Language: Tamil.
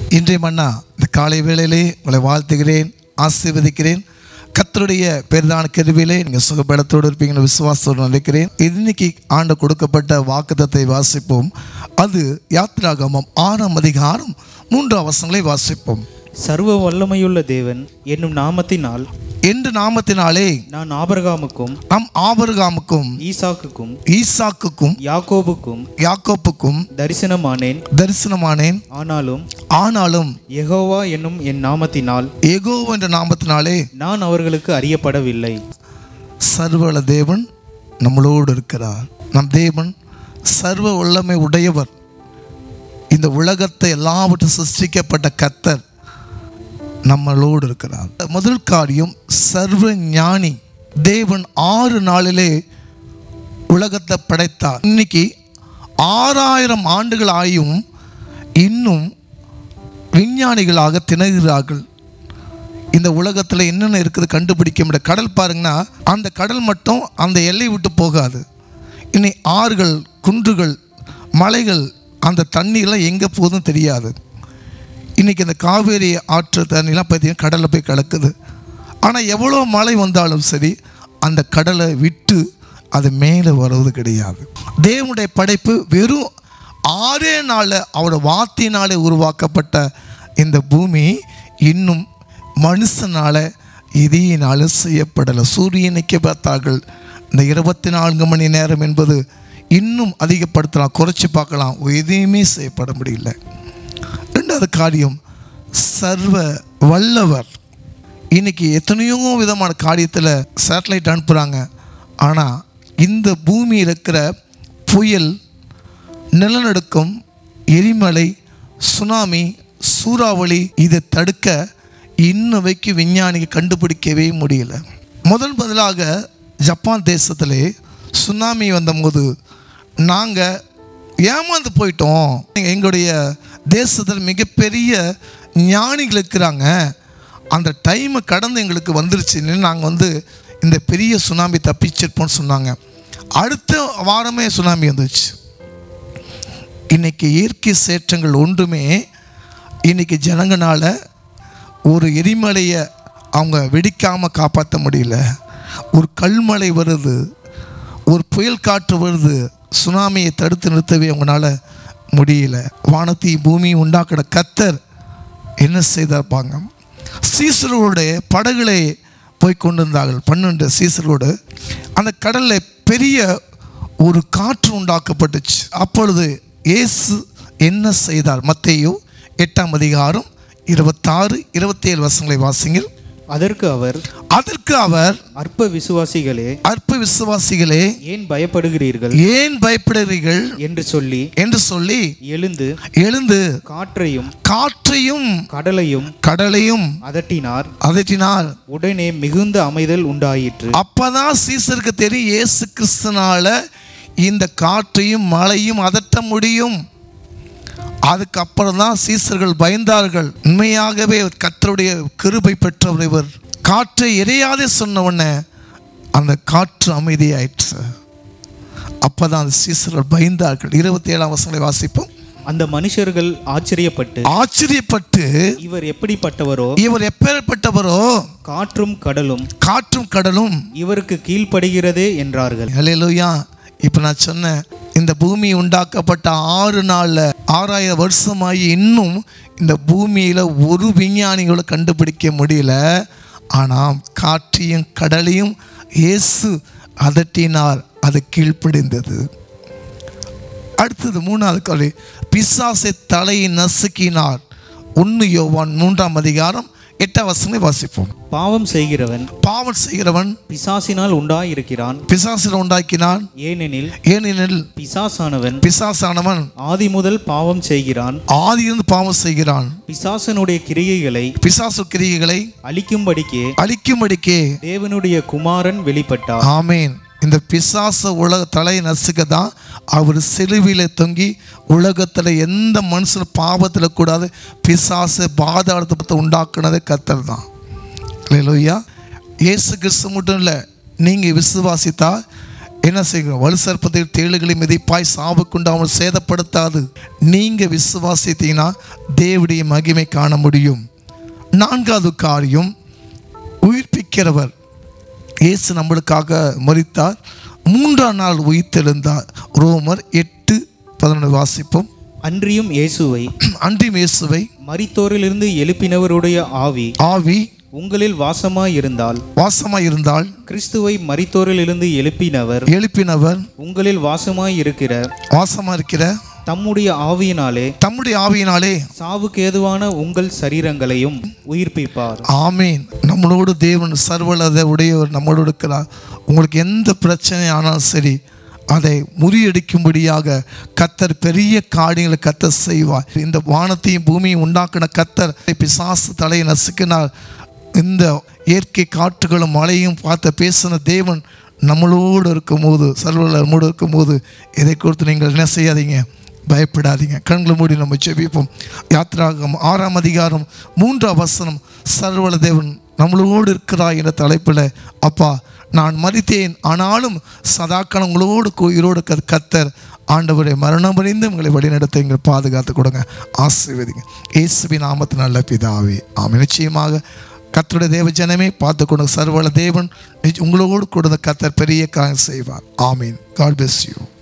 இன்றைய மன்னா இந்த காலை வேளையிலே உங்களை வாழ்த்துகிறேன் ஆசீர்வதிக்கிறேன் கத்தருடைய பெரிதான கருவிலே நீங்கள் சுகபலத்தோடு இருப்பீங்கன்னு விசுவாசத்தோடு நினைக்கிறேன் இன்னைக்கு ஆண்டு கொடுக்கப்பட்ட வாக்குத்தத்தை வாசிப்போம் அது யாத்திராகமம் ஆறாம் அதிகாரம் மூன்றாம் வசங்களை வாசிப்போம் சர்வ வல்லமையுள்ள தேவன் என்னும் நாமத்தினால் என்று நாமத்தினாலே நான் ஆபரகாமுக்கும் நம் ஆபரகாமுக்கும் ஈசாக்குக்கும் ஈசாக்குக்கும் யாக்கோபுக்கும் யாக்கோப்புக்கும் தரிசனமானேன் தரிசனமானேன் ஆனாலும் ஆனாலும் யெகோவா என்னும் என் நாமத்தினால் எகோ என்ற நாமத்தினாலே நான் அவர்களுக்கு அறியப்படவில்லை சர்வல தேவன் நம்மளோடு இருக்கிறார் நம் தேவன் சர்வ வல்லமை உடையவர் இந்த உலகத்தை எல்லாவற்றும் சிருஷ்டிக்கப்பட்ட கத்தர் நம்மளோடு இருக்கிறார் முதல் காரியம் சர்வ ஞானி தேவன் ஆறு நாளிலே உலகத்தை படைத்தார் இன்னைக்கு ஆறாயிரம் ஆண்டுகள் ஆயும் இன்னும் விஞ்ஞானிகளாக திணறுகிறார்கள் இந்த உலகத்தில் என்னென்ன இருக்குது கண்டுபிடிக்க முடியாது கடல் பாருங்கன்னா அந்த கடல் மட்டும் அந்த எல்லை விட்டு போகாது இனி ஆறுகள் குன்றுகள் மலைகள் அந்த தண்ணியெல்லாம் எங்கே போகுதுன்னு தெரியாது இன்றைக்கி இந்த காவேரி ஆற்று தண்ணிலாம் பார்த்தீங்கன்னா கடலில் போய் கலக்குது ஆனால் எவ்வளோ மழை வந்தாலும் சரி அந்த கடலை விட்டு அது மேலே வருவது கிடையாது தேவனுடைய படைப்பு வெறும் ஆறே நாளில் அவரோட வார்த்தையினாலே உருவாக்கப்பட்ட இந்த பூமி இன்னும் மனுஷனால் இதையினாலும் செய்யப்படலை சூரியனுக்கு பார்த்தார்கள் இந்த இருபத்தி நான்கு மணி நேரம் என்பது இன்னும் அதிகப்படுத்தலாம் குறைச்சி பார்க்கலாம் எதையுமே செய்யப்பட முடியல ரெண்டாவது காரியம் சர்வ வல்லவர் இன்னைக்கு எத்தனையோ விதமான காரியத்தில் சேட்டலைட் அனுப்புகிறாங்க ஆனால் இந்த பூமியில் இருக்கிற புயல் நிலநடுக்கம் எரிமலை சுனாமி சூறாவளி இதை தடுக்க இன்னும் வைக்க விஞ்ஞானிக்கு கண்டுபிடிக்கவே முடியல முதல் முதலாக ஜப்பான் தேசத்திலே சுனாமி வந்தபோது நாங்கள் ஏமாந்து போயிட்டோம் எங்களுடைய தேசத்தில் மிகப்பெரிய ஞானிகள் இருக்கிறாங்க அந்த டைமை கடந்து எங்களுக்கு வந்துருச்சுன்னு நாங்கள் வந்து இந்த பெரிய சுனாமி தப்பிச்சிருப்போம்னு சொன்னாங்க அடுத்த வாரமே சுனாமி வந்துச்சு இன்னைக்கு இயற்கை சேற்றங்கள் ஒன்றுமே இன்னைக்கு ஜனங்களால ஒரு எரிமலையை அவங்க வெடிக்காமல் காப்பாற்ற முடியல ஒரு கல்மலை வருது ஒரு புயல் காற்று வருது சுனாமியை தடுத்து நிறுத்தவே அவங்களால முடியல வானத்தை பூமி உண்டாக்கிற கத்தர் என்ன செய்திருப்பாங்க சீசர்களுடைய படகுகளை போய் கொண்டிருந்தார்கள் பன்னெண்டு சீசர்களோடு அந்த கடலில் பெரிய ஒரு காற்று உண்டாக்கப்பட்டுச்சு அப்பொழுது இயேசு என்ன செய்தார் மத்தேயு எட்டாம் அதிகாரம் இருபத்தாறு இருபத்தேழு வசங்களை வாசிங்கள் அதற்கு அவர் அதற்கு அவர் அற்ப விசுவாசிகளே அற்ப விசுவாசிகளே ஏன் பயப்படுகிறீர்கள் ஏன் பயப்படுகிறீர்கள் என்று சொல்லி என்று சொல்லி எழுந்து எழுந்து காற்றையும் காற்றையும் கடலையும் கடலையும் அதட்டினார் அதட்டினார் உடனே மிகுந்த அமைதல் உண்டாயிற்று அப்பதான் சீசருக்கு தெரியும் இயேசு கிறிஸ்துனால இந்த காற்றையும் மழையும் அதட்ட முடியும் அதுக்கப்புறம் தான் சீசர்கள் பயந்தார்கள் உண்மையாகவே கர்த்தருடைய கிருபை பெற்றவர் இவர் காற்றை எரியாதே சொன்ன உடனே அந்த காற்று அமைதியாயிற்று அப்பதான் அந்த சீசர்கள் பயந்தார்கள் இருபத்தி ஏழாம் வசங்களை வாசிப்போம் அந்த மனுஷர்கள் ஆச்சரியப்பட்டு ஆச்சரியப்பட்டு இவர் எப்படிப்பட்டவரோ இவர் எப்பேற்பட்டவரோ காற்றும் கடலும் காற்றும் கடலும் இவருக்கு கீழ்ப்படுகிறதே என்றார்கள் ஹalleluya இப்போ நான் சொன்னேன் இந்த பூமி உண்டாக்கப்பட்ட ஆறு நாளில் ஆறாயிரம் வருஷமாகி இன்னும் இந்த பூமியில் ஒரு விஞ்ஞானிகளை கண்டுபிடிக்க முடியல ஆனால் காற்றையும் கடலையும் இயேசு அதட்டினார் அது கீழ்ப்படிந்தது அடுத்தது மூணாவது கலை பிசாசை தலையை நசுக்கினார் ஒன்று யோவான் மூன்றாம் அதிகாரம் எட்டாம் வசனத்தை வாசிப்போம் பாவம் செய்கிறவன் பாவம் செய்கிறவன் பிசாசினால் உண்டாயிருக்கிறான் பிசாசில் உண்டாக்கினான் ஏனெனில் ஏனெனில் பிசாசானவன் பிசாசானவன் ஆதி முதல் பாவம் செய்கிறான் ஆதியிலிருந்து பாவம் செய்கிறான் பிசாசனுடைய கிரியைகளை பிசாசு கிரியைகளை அழிக்கும்படிக்கே அழிக்கும்படிக்கே தேவனுடைய குமாரன் வெளிப்பட்டார் ஆமேன் இந்த பிசாச உலக தலையை நசுக்க தான் அவர் சிலுவையில் தொங்கி உலகத்தில் எந்த மனுஷன் பாவத்தில் கூடாது பிசாசு பாதாளத்தை பற்றி உண்டாக்குனதே கத்தர் தான் இல்லையா இயேசு கிறிஸ்து மட்டும் இல்லை நீங்கள் விசுவாசித்தா என்ன செய்கிறோம் வலு சர்ப்பத்தை தேளுகளை மிதிப்பாய் சாவு கொண்டாமல் சேதப்படுத்தாது நீங்க விசுவாசித்தீங்கன்னா தேவடைய மகிமை காண முடியும் நான்காவது காரியம் உயிர்ப்பிக்கிறவர் இயேசு நம்மளுக்காக மரித்தார் மூன்றாம் நாள் உயிர்த்தெழுந்தார் ரோமர் எட்டு பதினொன்று வாசிப்போம் அன்றியும் இயேசுவை அன்றியும் இயேசுவை மரித்தோரிலிருந்து எழுப்பினவருடைய ஆவி ஆவி உங்களில் வாசமாயிருந்தால் வாசமாய் இருந்தால் கிறிஸ்துவை மரித்தோரிலிருந்து எழுப்பினவர் எழுப்பினவர் உங்களில் வாசமாயிருக்கிற வாசமா இருக்கிற தம்முடைய ஆவியினாலே தம்முடைய ஆவியினாலே சாவுக்கு ஏதுவான உங்கள் சரீரங்களையும் உயிர்ப்பிப்பார் ஆமீன் நம்மளோடு தேவன் சர்வலத உடையவர் நம்மளோடு இருக்கிறார் உங்களுக்கு எந்த பிரச்சனை ஆனாலும் சரி அதை முறியடிக்கும்படியாக கத்தர் பெரிய காரியங்களை கத்தர் செய்வார் இந்த வானத்தையும் பூமியும் உண்டாக்கின கத்தர் பிசாசு தலையை நசுக்கினார் இந்த இயற்கை காற்றுகளும் மழையும் பார்த்து பேசின தேவன் நம்மளோடு இருக்கும்போது சர்வல நம்மோடு இருக்கும்போது இதை குறித்து நீங்கள் என்ன செய்யாதீங்க பயப்படாதீங்க கண்களை மூடி நம்ம ஜெபிப்போம் யாத்ராகம் ஆறாம் அதிகாரம் மூன்றாம் வசனம் சர்வல தேவன் நம்மளோடு இருக்கிறாய் என்ற தலைப்பில் அப்பா நான் மறித்தேன் ஆனாலும் சதாக்காலம் உங்களோடு உயிரோடு க- கத்தர் ஆண்டவரை மரணம் அறிந்து உங்களை வழிநடத்த எங்களை பாதுகாத்து கொடுங்க ஆசீர்வதிங்க இயேசுவின் நாமத்து நல்ல பிதாவே ஆமென் நிச்சயமாக கத்தருடைய தேவ ஜனமே பார்த்து கொண்டு சர்வல தேவன் நிச்ச- உங்களோடு கூட கத்தர் பெரிய காரியம் செய்வார் ஆமீன் காட் bless யூ